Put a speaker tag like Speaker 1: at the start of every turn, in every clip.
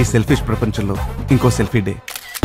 Speaker 1: Selfish ప్రపంచంలో ఇంకో selfie day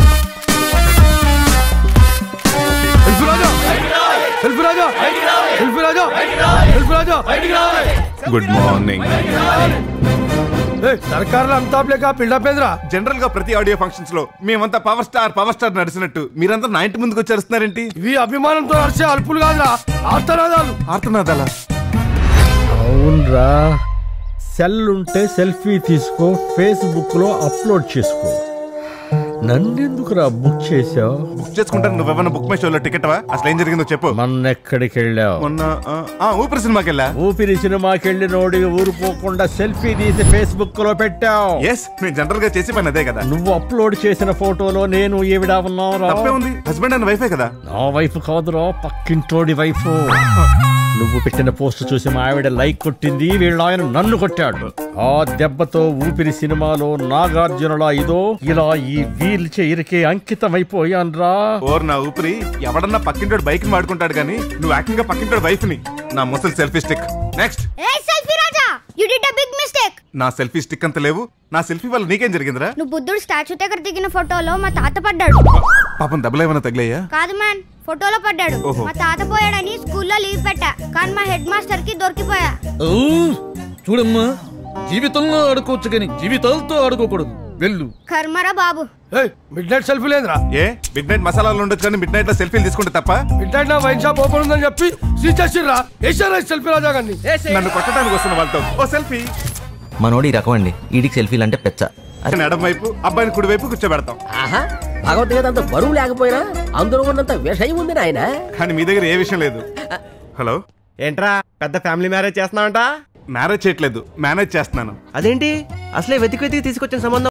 Speaker 2: selfie Raja selfie Raja selfie Raja selfie Raja
Speaker 1: good morning
Speaker 2: సర్కార్లో అంతా లేక బిల్డప్ ఏంద్రా
Speaker 1: జనరల్ గా ప్రతి ఆడియో ఫంక్షన్స్ లో మేమంతా పవర్ స్టార్ పవర్ స్టార్ నడిచినట్టు మీరంతా నా ఇంటి ముందుకు వచ్చేస్తున్నారేంటి
Speaker 2: ఇవి అభిమానంతో నడిచే అల్పులు కాదురా ఆర్తనాదాలు
Speaker 1: ఆడుతున్నదాలా
Speaker 3: అవునరా సెల్ ఉంటే సెల్ఫీ తీసుకో ఫేస్బుక్ లో అప్లోడ్ చేసుకో నన్నెందుకురా బుక్ చేసావు
Speaker 1: బుక్ చేసుకుంటాను నువ్వేమన్నా బుక్ మై షోలో టికెట్ అసలు ఏం జరిగిందో చెప్పు
Speaker 3: మొన్న ఎక్కడికి వెళ్ళావు
Speaker 1: మొన్న ఆ, ఆ, ఊపిరి సినిమాకి వెళ్ళా
Speaker 3: ఊపిరి సినిమాకి వెళ్ళి నోడి ఊరుకోకుండా సెల్ఫీ తీసి ఫేస్బుక్ లో పెట్టావు
Speaker 1: ఎస్ నేను జనరల్ గా చేసి పని అదే కదా
Speaker 3: నువ్వు అప్లోడ్ చేసిన ఫోటోలో నేను ఈవిడ ఉన్నావురా
Speaker 1: తప్పే ఉంది హస్బెండ్ అండ్ వైఫే కదా
Speaker 3: నా వైఫ్ కాదురా పక్కింటోడి వైఫ్ నువ్వు పెట్టిన పోస్ట్ చూసి మా ఆవిడ లైక్ కొట్టింది వీళ్ళ ఆయన నన్ను కొట్టాడు ఆ దెబ్బతో ఊపిరి సినిమాలో నాగార్జునలా ఇదో ఇలా ఈ వీల్ చైర్కి అంకితం అయిపోయాన్రా
Speaker 1: ఓర్ నా ఊపిరి ఎవడన్నా పక్కింటోడు బైక్ వాడుకుంటాడు కానీ నువ్వు యాక్టింగ్ గా పక్కింటోడు వైఫ్ ని నా ముసలి selfie stick next
Speaker 4: a selfie Raja you did a big mistake
Speaker 1: నా సెల్ఫీ స్టిక్ అంత లేవు నా సెల్ఫీ వల్ల నీకేం జరిగిందిరా
Speaker 4: నువ్వు బుద్ధుడు స్టాచ్యూ దగ్గర దిగిన ఫోటోలో మా తాత పడ్డాడు
Speaker 1: పాపం దెబ్బలు ఏమైనా తగిలాయా
Speaker 4: కాదు మ్యాన్ ఫోటోలో పడ్డాడు
Speaker 1: ఓహో.
Speaker 4: మా తాత పోయాడని స్కూల్లో లీవ్ పెట్టా కానీ మా హెడ్ మాస్టర్ కి దొరికిపోయా
Speaker 5: ఓ, చూడమ్మా జీవితంలో ఆడుకోవచ్చు కానీ జీవితాలతో ఆడుకోకూడదు వెళ్ళు
Speaker 4: కర్మరా బాబు
Speaker 2: మిడ్ నైట్ సెల్ఫీ లేదురా
Speaker 1: ఏ మిడ్ నైట్ మసాలాలు ఉండొచ్చు కానీ మిడ్ నైట్ లో సెల్ఫీలు తీసుకుంటే తప్ప
Speaker 2: మిడ్ నైట్ నా వైన్ షాప్ ఓపెన్ ఉందని చెప్పి సీజ్ చేసిర్రా వేసారా సెల్ఫీ రాజా గారిని
Speaker 1: నన్ను కొట్టడానికి వస్తున్న వాళ్ళతో ఓ సెల్ఫీ
Speaker 6: మనోడి ఈ రకం అండి ఈడికి సెల్ఫీలు అంటే పెచ్చ
Speaker 1: ఎడం వైపు అబ్బాయిని కుడి వైపు కూర్చోబెడతాం
Speaker 7: ఆహా భగవద్గీత అంత బరువు లేకపోయినా అందులో ఉన్నంత విషయం ఉంది నాయన
Speaker 1: కానీ మీ దగ్గర ఏ విషయం లేదు హలో
Speaker 8: ఏంట్రా పెద్ద ఫ్యామిలీ మ్యారేజ్ చేస్తున్నావంట
Speaker 1: మ్యారేజ్ చేయట్లేదు మేనేజ్ చేస్తున్నాను
Speaker 8: అదేంటి అసలే వెతికి వెతికి తీసుకొచ్చిన సంబంధం